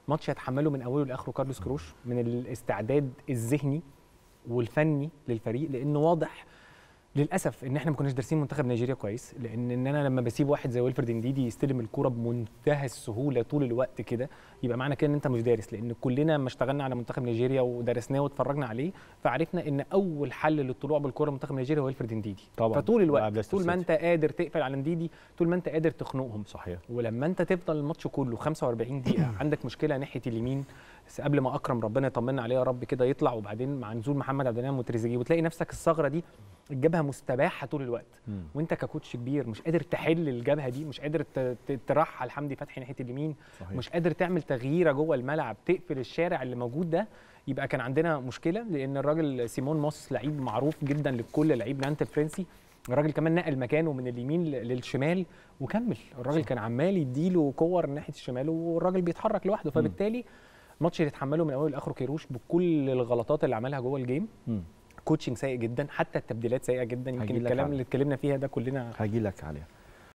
ماتش يتحمله من اوله لاخره كارلوس كروش من الاستعداد الذهني والفني للفريق لانه واضح للاسف ان احنا ما كناش دارسين منتخب نيجيريا كويس لان ان انا لما بسيب واحد زي ويلفرد انديدي يستلم الكوره بمنتهى السهوله طول الوقت كده يبقى معنى كده ان انت مش دارس لان كلنا لما اشتغلنا على منتخب نيجيريا ودرسناه واتفرجنا عليه فعرفنا ان اول حل للطلوع بالكوره منتخب نيجيريا هو ويلفرد انديدي طبعا فطول الوقت لاعب ليستر طول ما سيتي. انت قادر تقفل على انديدي طول ما انت قادر تخنقهم صحيح ولما انت تفضل الماتش كله 45 دقيقه عندك مشكله ناحيه اليمين بس قبل ما اكرم ربنا يطمنا عليه يا رب كده يطلع وبعدين مع نزول محمد عبد المنعم وتريزيجيه وتلاقي نفسك الثغره دي الجبهه مستباحه طول الوقت مم. وانت ككوتش كبير مش قادر تحل الجبهه دي مش قادر ت- ت- ترحل حمدي فتحي ناحيه اليمين صحيح. مش قادر تعمل تغييره جوه الملعب تقفل الشارع اللي موجود ده يبقى كان عندنا مشكله لان الراجل سيمون موس لعيب معروف جدا لكل لعيب نانت الفرنسي الراجل كمان نقل مكانه من اليمين ل- للشمال وكمل الراجل كان عمال يديله كور ناحيه الشمال والراجل بيتحرك لوحده فبالتالي ماتش يتحمله من اوله لاخره كيروش بكل الغلطات اللي عملها جوه الجيم مم. كوتشنج سيء جدا حتى التبديلات سيئه جدا يمكن هجيلك الكلام على- اللي اتكلمنا فيها ده كلنا هاجي لك عليها